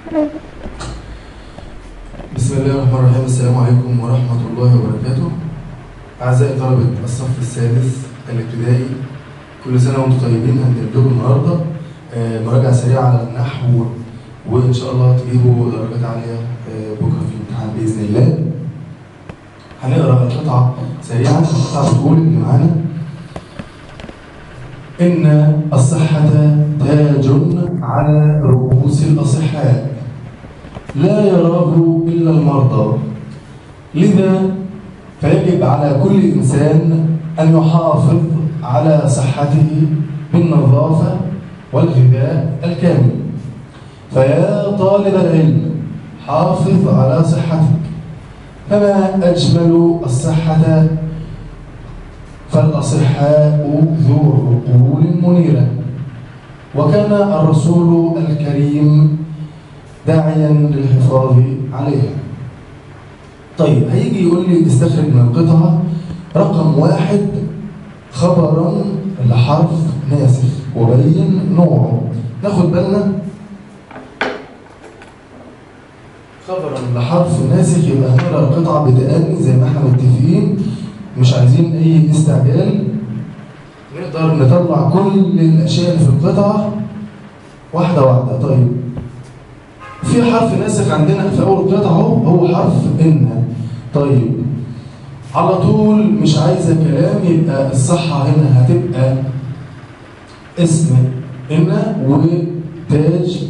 بسم الله الرحمن الرحيم السلام عليكم ورحمة الله وبركاته أعزائي طلبة الصف السادس الابتدائي كل سنة وأنتم طيبين هنجيب لكم النهاردة آه، مراجعة سريعة على النحو وإن شاء الله تجيبوا درجات عالية آه، بكرة في الامتحان بإذن الله هنقرأ القطعة سريعا القطعة بتقول اللي معانا إن الصحة تاج على رؤوس الأصحاء لا يراه إلا المرضى لذا فيجب على كل إنسان أن يحافظ على صحته بالنظافة والغذاء الكامل فيا طالب العلم حافظ على صحتك فما أجمل الصحة فالأصحاء ذو عقول منيرة وكان الرسول الكريم داعيا للحفاظ عليها طيب هيجي يقول لي استخرج من القطعة رقم واحد خبرا لحرف ناسخ وبين نوعه ناخد بالنا خبرا لحرف ناسخ يبقى هنقرا القطعة بتأني زي ما احنا متفقين مش عايزين أي استعجال نقدر نطلع كل الأشياء اللي في القطعة واحدة واحدة طيب في حرف ناسخ عندنا في أول قطعة اهو هو حرف إن طيب على طول مش عايزة كلام يبقى الصحة هنا هتبقى اسم إن وتاج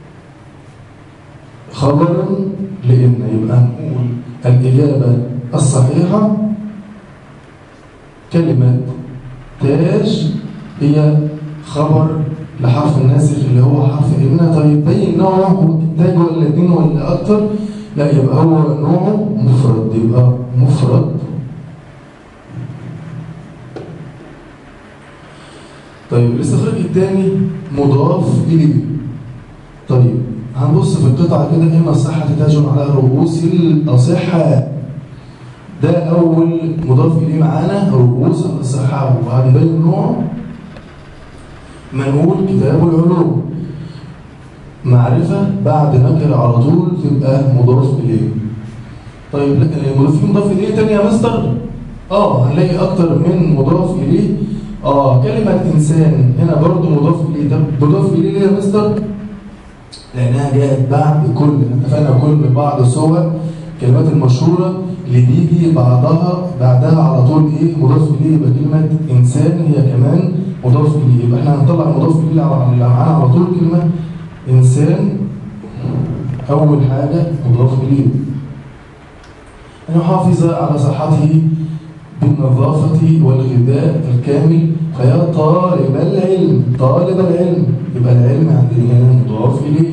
خبرا لإن يبقى نقول الإجابة الصحيحة كلمة تاج هي خبر لحرف الناسخ اللي هو حرف إن طيب بين نوعه تاج ولا اتنين ولا أكتر لا يبقى هو نوعه مفرد يبقى مفرد طيب الاستخراج الثاني مضاف إليه طيب هنبص في القطعة كده إن الصحة تاج على رؤوس الأصحاء ده أول مضاف إليه معانا رؤوس الأصحاء وهنبين نوعه منقول كتاب العلوم معرفة بعد نكرة على طول تبقى مضاف إليه طيب مضاف في مضاف إليه تاني يا مستر اه هنلاقي أكتر من مضاف إليه اه كلمة إنسان هنا برضو مضاف إليه طب مضاف إليه ليه يا مستر؟ لأنها جاءت بعد كل اتفقنا كل بعض صور الكلمات المشهورة اللي بيجي بعضها بعدها على طول ايه مضاف اليه يبقى كلمه انسان هي كمان مضاف اليه يبقى احنا هنطلع مضاف اليه على اللي معانا على طول كلمه انسان اول حاجه مضاف اليه ان يحافظ على صحته بالنظافه والغذاء الكامل فيا طالب العلم طالب العلم يبقى العلم عندنا هنا مضاف اليه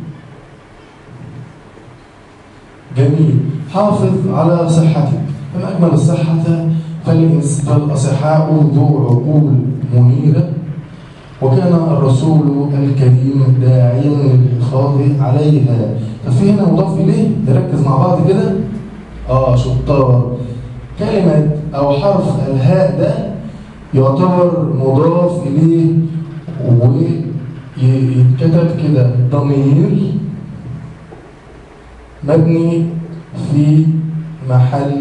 جميل حافظ على صحتك فما أجمل الصحة فالأصحاء ذو عقول منيرة وكان الرسول الكريم داعيا للحفاظ عليها ففي هنا مضاف إليه نركز مع بعض كده آه شطار كلمة أو حرف الهاء ده يعتبر مضاف إليه ويتكتب كده ضمير مبني في محل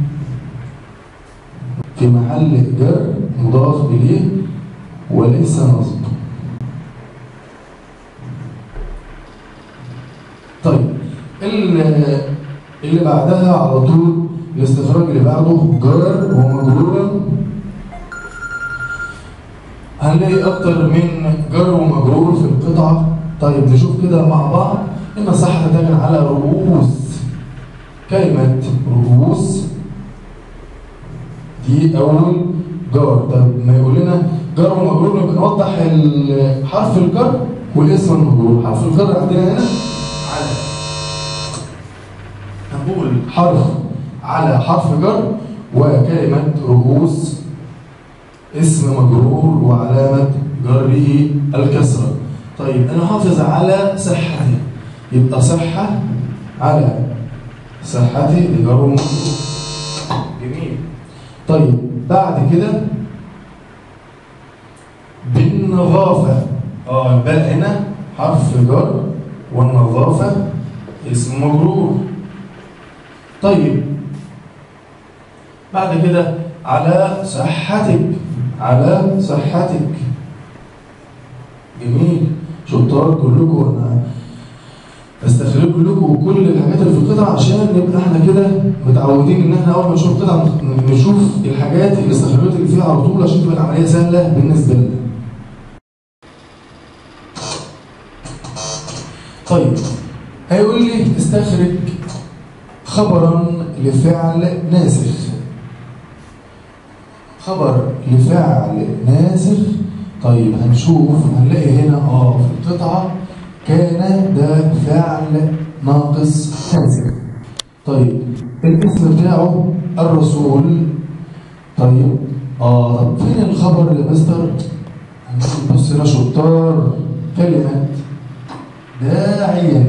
في محل جر مضاف إليه وليس نصب طيب اللي بعدها على طول الاستخراج اللي بعده جر ومجرور هنلاقي أكتر من جر ومجرور في القطعة طيب نشوف كده مع بعض إن صح تتجن على رؤوس كلمة رؤوس دي أول جار طب ما يقول لنا جار ومجرور نبقى نوضح حرف الجر والاسم المجرور حرف الجر عندنا هنا على هنقول حرف على حرف جر وكلمة رؤوس اسم مجرور وعلامة جره الكسرة طيب أنا حافظ على صحتي يبقى صحة على صحتي لجر ومجرور جميل طيب بعد كده بالنظافة اه الباء هنا حرف جر والنظافة اسم مجرور طيب بعد كده على صحتك على صحتك جميل شطار كلكم انا بستخرج لكم كل الحاجات اللي في القطعه عشان نبقى احنا كده متعودين ان احنا اول ما نشوف قطعه نشوف الحاجات الاستخراجات اللي فيها على طول عشان تبقى العمليه سهله بالنسبه لنا. طيب هيقول لي استخرج خبرا لفعل ناسخ خبر لفعل ناسخ طيب هنشوف هنلاقي هنا اه في القطعه كان ده فعل ناقص ناسخ طيب الاسم بتاعه الرسول طيب اه طب فين الخبر يا مستر بص هنا شطار كلمه داعيا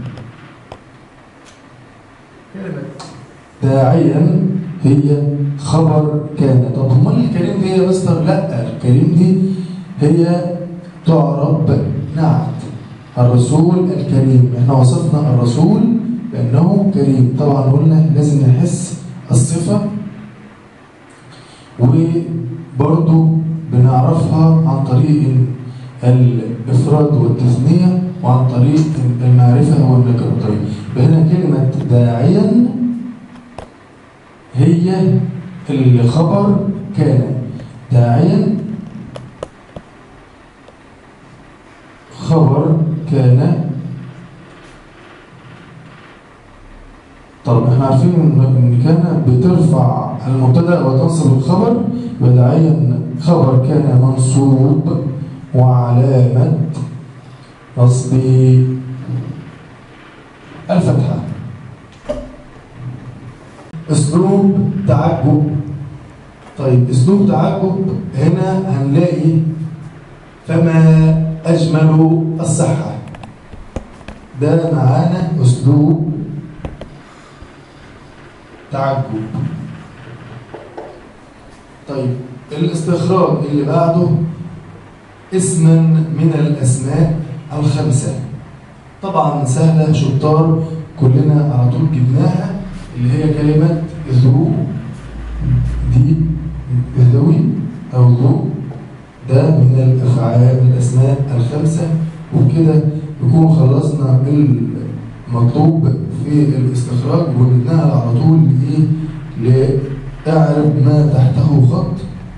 كلمه داعيا هي خبر كان طب امال الكريم دي يا مستر لا الكريم دي هي تعرب نعت الرسول الكريم احنا وصفنا الرسول بانه كريم طبعا قلنا لازم نحس الصفه وبرضو بنعرفها عن طريق الافراد والتثنيه وعن طريق المعرفه والنكره طيب هنا كلمه داعيا هي الخبر كان داعيا خبر كان طب احنا عارفين ان كان بترفع المبتدا وتنصب الخبر وداعيا خبر كان منصوب وعلامه نصبه الفتحه اسلوب تعجب طيب اسلوب تعجب هنا هنلاقي فما اجمل الصحه ده معانا اسلوب تعجب طيب الاستخراج اللي بعده اسما من الاسماء الخمسه طبعا سهله شطار كلنا على طول جبناها اللي هي كلمة ذو دي ذوي أو ذو ده من الأفعال من الأسماء الخمسة وبكده نكون خلصنا المطلوب في الاستخراج ونتنقل على طول لإيه؟ لأعرب ما تحته خط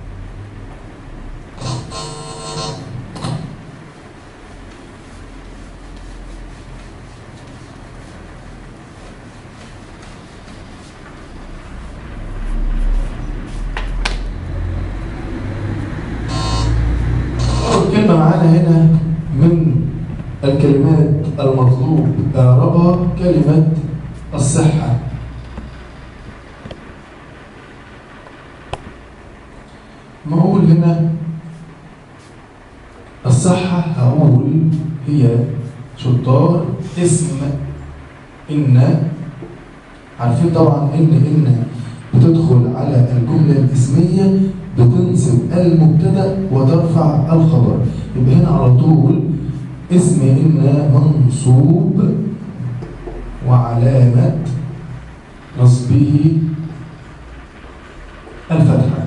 كلمة معانا هنا من الكلمات المطلوب إعرابها كلمة الصحة ما أقول هنا الصحة هقول هي شطار اسم إن عارفين طبعا إن إن بتدخل على الجملة الاسمية بتنصب المبتدا وترفع الخبر يبقى هنا على طول اسم إن منصوب وعلامة نصبه الفتحة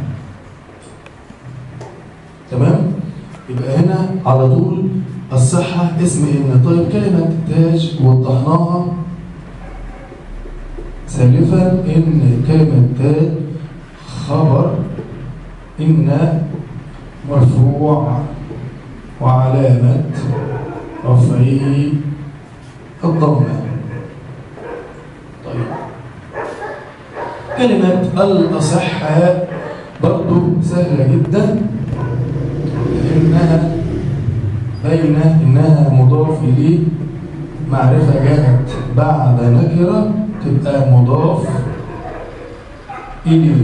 تمام يبقى هنا على طول الصحة اسم إن طيب كلمة تاج وضحناها سالفا إن كلمة تاج خبر إن مرفوع وعلامة رفعه الضمة طيب كلمة الأصحاء برضو سهلة جدا لأنها بين إنها مضاف إليه معرفة جاءت بعد نكرة تبقى مضاف إليه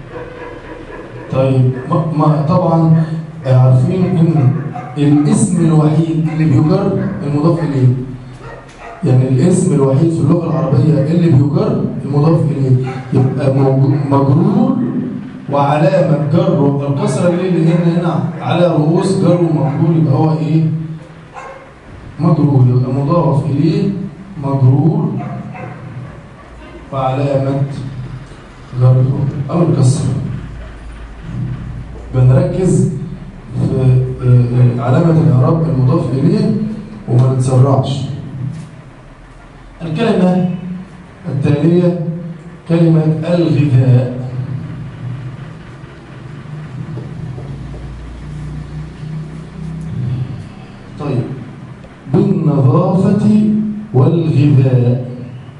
طيب ما ما طبعا عارفين ان الاسم الوحيد اللي بيجر المضاف اليه يعني الاسم الوحيد في اللغه العربيه اللي بيجر المضاف اليه يبقى مجرور وعلامه جره الكسره اللي هنا هنا على رؤوس جر ومجرور يبقى هو ايه مجرور يبقى مضاف إليه مجرور وعلامة جره أو الكسر بنركز في آه، آه، علامة الإعراب المضاف إليه وما نتسرعش الكلمة التالية كلمة الغذاء طيب بالنظافة والغذاء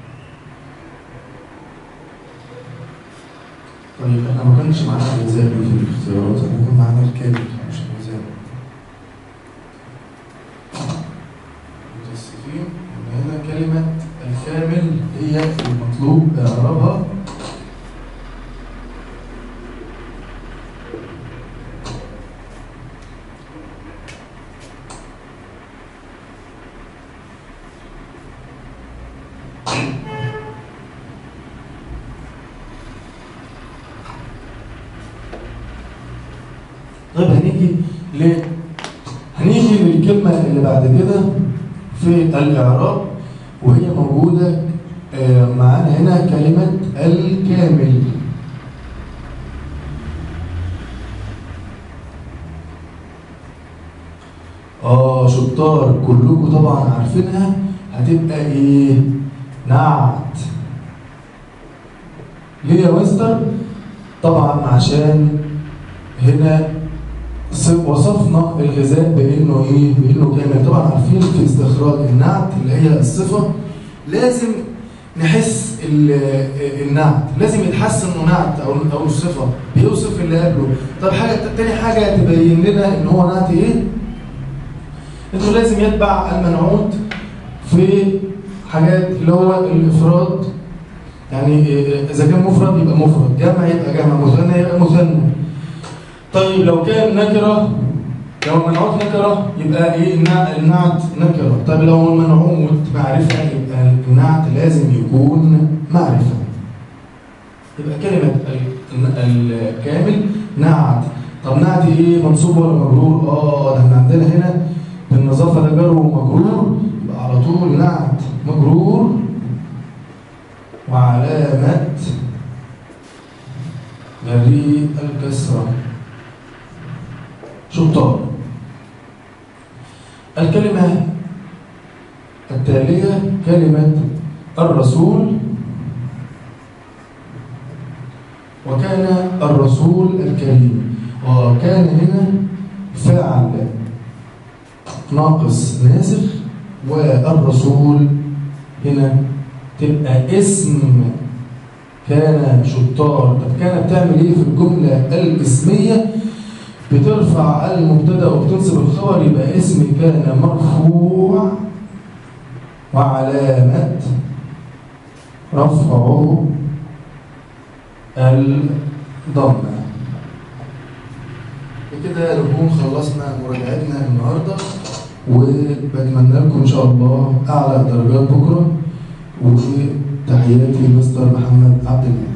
طيب احنا ما كانش معانا الغذاء في الاختيارات احنا كان معانا الكامل مش الغذاء متأسفين ان هنا كلمة الكامل هي المطلوب اعرابها طيب هنيجي ل هنيجي للكلمة اللي بعد كده في الإعراب وهي موجودة آه، معانا هنا كلمة الكامل اه شطار كلكم طبعا عارفينها هتبقى ايه نعت ليه يا مستر طبعا عشان هنا س- وصفنا الغذاء بانه ايه بانه كامل طبعا عارفين في استخراج النعت اللي هي الصفه لازم نحس ال- النعت لازم يتحس انه نعت او او الصفه بيوصف اللي قبله طب حاجه تاني حاجه تبين لنا ان هو نعت ايه انه لازم يتبع المنعوت في حاجات اللي هو الافراد يعني إيه، اذا كان مفرد يبقى مفرد جمع يبقى جمع مثنى يبقى مثنى طيب لو كان نكره لو المنعوت نكره يبقى ايه النع- النعت نكره طيب لو المنعوت معرفه يبقى النعت لازم يكون معرفه يبقى كلمه ال- ال- الكامل نعت طب نعت ايه منصوب ولا مجرور اه ده احنا عندنا هنا بالنظافه ده جر ومجرور يبقى على طول نعت مجرور وعلامه جري الكسره شطار الكلمة التالية كلمة الرسول وكان الرسول الكريم وكان هنا فعل ناقص ناسخ والرسول هنا تبقى اسم كان شطار طب كان بتعمل ايه في الجملة الاسمية بترفع المبتدا وبتنصب الخبر يبقى اسم كان مرفوع وعلامة رفعه الضمة بكده نكون خلصنا مراجعتنا النهارده وبتمنى لكم ان شاء الله اعلى درجات بكره وتحياتي مستر محمد عبد الله